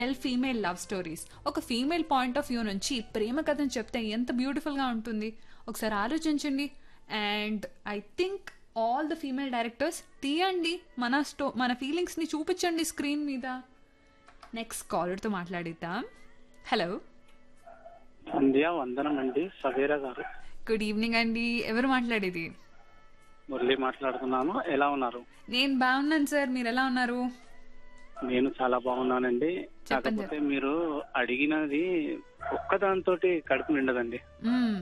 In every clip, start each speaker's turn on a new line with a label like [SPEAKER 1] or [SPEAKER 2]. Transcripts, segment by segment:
[SPEAKER 1] L female love stories ఒక female point of view నుంచి ప్రేమ కథను చెప్తే ఎంత బ్యూటిఫుల్గా ఉంటుంది ఒకసారి ఆలోచించండి and I think all the female directors తీయండి మన స్టో మన ఫీలింగ్స్ని చూపించండి స్క్రీన్ మీద నెక్స్ట్ కాలర్తో మాట్లాడిద్దాం హలో
[SPEAKER 2] సంధ్య వందనం అండి సవేరా గారు
[SPEAKER 1] గుడ్ ఈవినింగ్ అండి ఎవరు మాట్లాడేది
[SPEAKER 2] మురళి మాట్లాడుతున్నాను ఎలా ఉన్నారు
[SPEAKER 1] నేను బాగున్నాను సార్ మీరు ఎలా ఉన్నారు
[SPEAKER 2] నేను చాలా బాగున్నానండి
[SPEAKER 1] చెప్పండి
[SPEAKER 2] కాకపోతే మీరు అడిగినది ఒక్కదాంతో కడుపు నిండదండి
[SPEAKER 1] మ్మ్.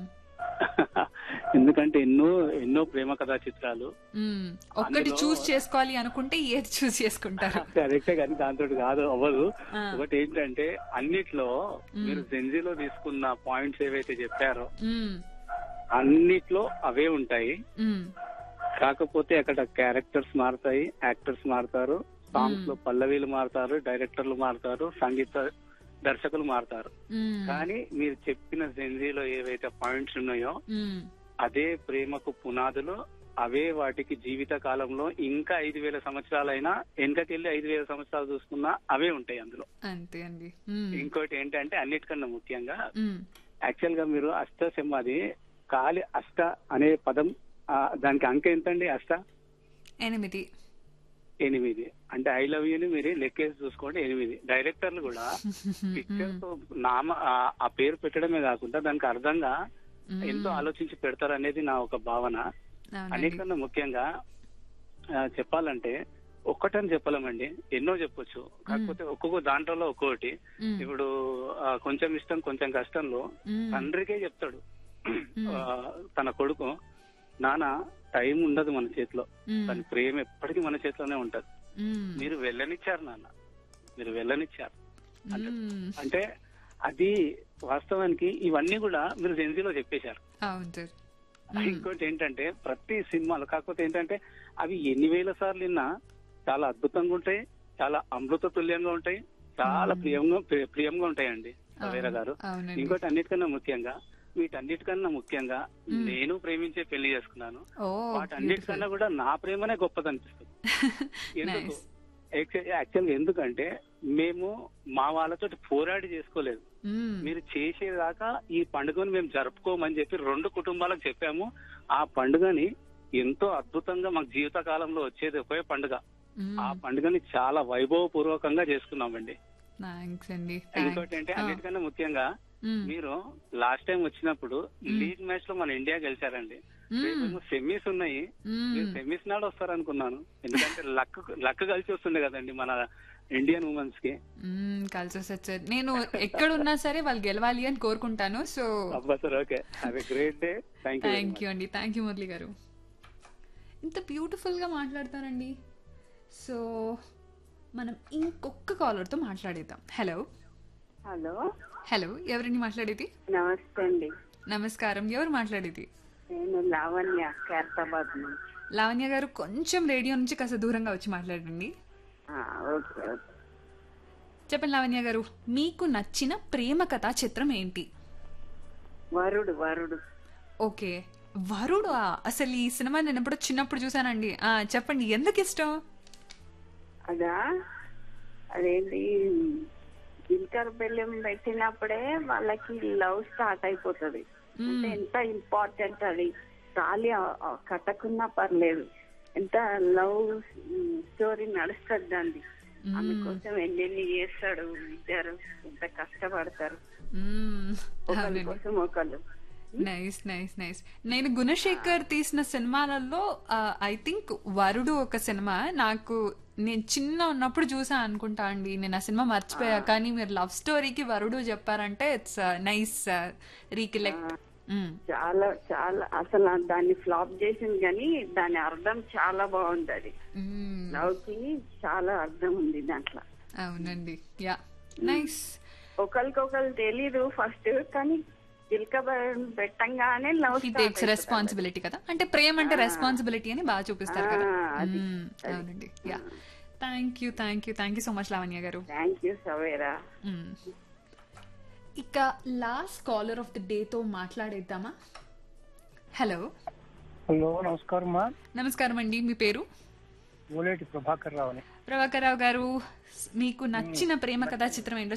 [SPEAKER 2] ఎందుకంటే ఎన్నో ఎన్నో ప్రేమ కథా చిత్రాలు
[SPEAKER 1] మ్మ్. ఒక్కటి
[SPEAKER 2] అందులో-
[SPEAKER 1] చూస్ చేసుకోవాలి అనుకుంటే ఏది చూస్ చేసుకుంటారు
[SPEAKER 2] కరెక్టే కానీ దాంతో కాదు అవ్వదు
[SPEAKER 1] ఆ.
[SPEAKER 2] ఒకటి ఏంటంటే అన్నిట్లో మీరు జెన్జీలో తీసుకున్న పాయింట్స్ ఏవైతే చెప్పారో
[SPEAKER 1] మ్మ్.
[SPEAKER 2] అన్నిట్లో అవే ఉంటాయి
[SPEAKER 1] మ్మ్.
[SPEAKER 2] కాకపోతే అక్కడ క్యారెక్టర్స్ మారుతాయి యాక్టర్స్ మారుతారు సాంగ్స్ లో పల్లవీలు మారుతారు డైరెక్టర్లు మారుతారు సంగీత దర్శకులు మారుతారు
[SPEAKER 1] మ్మ్.
[SPEAKER 2] కానీ మీరు చెప్పిన జెన్జీలో ఏవైతే పాయింట్స్ ఉన్నాయో
[SPEAKER 1] మ్మ్.
[SPEAKER 2] అదే ప్రేమకు పునాదులు అవే వాటికి జీవిత కాలంలో ఇంకా ఐదు వేల సంవత్సరాలైనా వెనకకెళ్ళి ఐదు వేల సంవత్సరాలు చూసుకున్నా అవే ఉంటాయి అందులో
[SPEAKER 1] అంతే అండి మ్మ్.
[SPEAKER 2] ఇంకోటి ఏంటంటే అన్నిటికన్నా ముఖ్యంగా
[SPEAKER 1] మ్మ్.
[SPEAKER 2] యాక్చువల్ గా మీరు అష్టసింహది కాలి అష్ట అనే పదం ఆ, దానికి అంక ఎంతండి అష్ట
[SPEAKER 1] ఎనిమిది
[SPEAKER 2] ఎనిమిది అంటే ఐ లవ్ యూని మీరు లెక్కేసి చూసుకోండి ఎనిమిది డైరెక్టర్లు కూడా పిక్చర్ తో నామ ఆ- ఆ పేరు పెట్టడమే కాకుండా దానికి అర్థంగా
[SPEAKER 1] మ్మ్.
[SPEAKER 2] ఎంతో ఆలోచించి పెడతారు అనేది నా ఒక భావన
[SPEAKER 1] అవునండి
[SPEAKER 2] అన్నిటికన్నా ముఖ్యంగా ఆ, చెప్పాలంటే ఒక్కటని చెప్పలేమండి ఎన్నో చెప్పొచ్చు కాకపోతే ఒక్కొక్క దాంట్లో ఒక్కొక్కటి
[SPEAKER 1] మ్మ్.
[SPEAKER 2] ఇప్పుడు ఆ, కొంచెం ఇష్టం కొంచెం కష్టంలో
[SPEAKER 1] మ్మ్.
[SPEAKER 2] తండ్రికే చెప్తాడు ఆ, తన కొడుకు నాన్న టైం ఉండదు మన చేతిలో
[SPEAKER 1] మ్మ్.
[SPEAKER 2] కానీ ప్రేమ ఎప్పటికీ మన చేతిలోనే ఉంటది
[SPEAKER 1] మ్మ్.
[SPEAKER 2] మీరు వెళ్ళనిచ్చారు నాన్న మీరు వెళ్ళనిచ్చారు
[SPEAKER 1] మ్మ్.
[SPEAKER 2] అంటే అది వాస్తవానికి ఇవన్నీ కూడా మీరు జెన్జీలో చెప్పేశారు
[SPEAKER 1] అవును సార్
[SPEAKER 2] ఇంకోటి ఏంటంటే ప్రతి సినిమాలు కాకపోతే ఏంటంటే అవి ఎన్ని వేల సార్లు విన్నా చాలా అద్భుతంగా ఉంటాయి చాలా అమృత తుల్యంగా ఉంటాయి చాలా ప్రియంగా ప్రి- ప్రియంగా ఉంటాయండి సవేరా గారు
[SPEAKER 1] అవునండి
[SPEAKER 2] ఇంకోటి అన్నిటికన్నా ముఖ్యంగా వీటన్నిటికన్నా ముఖ్యంగా నేను ప్రేమించే పెళ్లి చేసుకున్నాను
[SPEAKER 1] ఓ
[SPEAKER 2] వాటన్నిటికన్నా కూడా నా ప్రేమనే గొప్పది అనిపిస్తుంది ఎందుకు
[SPEAKER 1] నైస్
[SPEAKER 2] యాక్చువల్ గా ఎందుకంటే మేము మా వాళ్ళతో పోరాడి చేసుకోలేదు మీరు చేసేదాకా ఈ పండుగను మేము జరుపుకోమని చెప్పి రెండు కుటుంబాలకు చెప్పాము ఆ పండుగని ఎంతో అద్భుతంగా మాకు జీవిత కాలంలో వచ్చేది ఒకే పండుగ ఆ పండుగని చాలా వైభవపూర్వకంగా చేసుకున్నామండి
[SPEAKER 1] థ్యాంక్స్ అండి
[SPEAKER 2] ఇంకోటి అంటే అన్నిటికన్నా ముఖ్యంగా
[SPEAKER 1] మ్మ్.
[SPEAKER 2] మీరు లాస్ట్ టైం వచ్చినప్పుడు లీగ్ మ్యాచ్ లో మన ఇండియా గెలిచారండి సెమీస్ ఉన్నాయి
[SPEAKER 1] మ్మ్.
[SPEAKER 2] మీరు సెమీస్ నాడు వస్తారు అనుకున్నాను ఎందుకంటే లక్ లక్ కలిసి వస్తుండే కదండి మన ఇండియన్ ఉమెన్స్ కి
[SPEAKER 1] మ్మ్, కలిసి వస్తుంది సార్ నేను ఎక్కడున్నా సరే వాళ్ళు గెలవాలి అని కోరుకుంటాను సో
[SPEAKER 2] అబ్బా sir okay have a great day thank you
[SPEAKER 1] thank you అండి థ్యాంక్ యూ మురళి గారు ఇంత బ్యూటిఫుల్గా మాట్లాడతారండి సో మనం ఇంకొక కాలర్తో మాట్లాడేద్దాం హలో
[SPEAKER 3] హలో
[SPEAKER 1] హలో ఎవరిని మాట్లాడేది
[SPEAKER 3] నమస్తే అండి
[SPEAKER 1] నమస్కారం ఎవరు మాట్లాడేది
[SPEAKER 3] నేను లావణ్య ఖైరతాబాద్ నుంచి
[SPEAKER 1] లావణ్య గారు కొంచెం రేడియో నుంచి కాస్త దూరంగా వచ్చి మాట్లాడండి
[SPEAKER 3] ఆ, ఓకే ఓకే
[SPEAKER 1] చెప్పండి లావణ్య గారు మీకు నచ్చిన ప్రేమ కథా చిత్రం ఏంటి
[SPEAKER 3] వరుడు వరుడు
[SPEAKER 1] ఓకే వరుడు అసలు ఈ సినిమా నేను ఎప్పుడో చిన్నప్పుడు చూసానండి ఆ, చెప్పండి ఎందుకు ఇష్టం
[SPEAKER 3] అదా అదేంటి దిల్కర్ బెల్లం పెట్టినప్పుడే వాళ్ళకి లవ్ స్టార్ట్ అయిపోతుంది అంటే ఎంత ఇంపార్టెంట్ అది తాలి ఆ- ఆ కట్టకున్నా పర్లేదు ఎంత లవ్ స్టోరీ నడుస్తుంది దాన్ని ఆమె కోసం ఎన్నెన్ని చేస్తాడు ఇద్దరు ఎంత కష్టపడతారు
[SPEAKER 1] మ్మ్.
[SPEAKER 3] ఒకరి
[SPEAKER 1] అవునండి
[SPEAKER 3] కోసం ఒకళ్ళు
[SPEAKER 1] నైస్ నైస్ నైస్ నేను గుణశేఖర్ తీసిన సినిమాలలో ఐ థింక్ వరుడు ఒక సినిమా నాకు నేను చిన్న ఉన్నప్పుడు చూసా అనుకుంటా అండి నేను ఆ సినిమా మర్చిపోయా కానీ మీరు లవ్ స్టోరీకి వరుడు చెప్పారంటే ఇట్స్ నైస్ రీకలెక్ట్
[SPEAKER 3] చాలా చాలా అసలు ఆ దాన్ని ఫ్లాప్ చేసింది కానీ దాని అర్థం చాలా బాగుంది అది లవ్ కి చాలా అర్థం ఉంది దాంట్లో
[SPEAKER 1] అవునండి యా నైస్
[SPEAKER 3] ఒకరికొకరు తెలీదు ఫస్ట్ కానీ చిలక పెట్టంగానే లవ్
[SPEAKER 1] హీ టేక్స్ రెస్పాన్సిబిలిటీ కదా అంటే ప్రేమ అంటే రెస్పాన్సిబిలిటీ అని బాగా చూపిస్తారు కదా
[SPEAKER 3] ఆ, అది,
[SPEAKER 1] మ్మ్. అవునండి yeah thank you thank you thank you so much Lavanya గారు
[SPEAKER 3] థ్యాంక్ యూ సవేరా
[SPEAKER 1] మ్మ్. ఇక లాస్ట్ కాలర్ ఆఫ్ ది డేతో మాట్లాడేద్దామా హలో
[SPEAKER 4] హలో నమస్కారం మా
[SPEAKER 1] నమస్కారం అండి మీ పేరు
[SPEAKER 4] ఓలేటి ప్రభాకర్ రావుని
[SPEAKER 1] ప్రభాకర్ రావు గారు మీకు నచ్చిన ప్రేమ కథా చిత్రం ఏంటో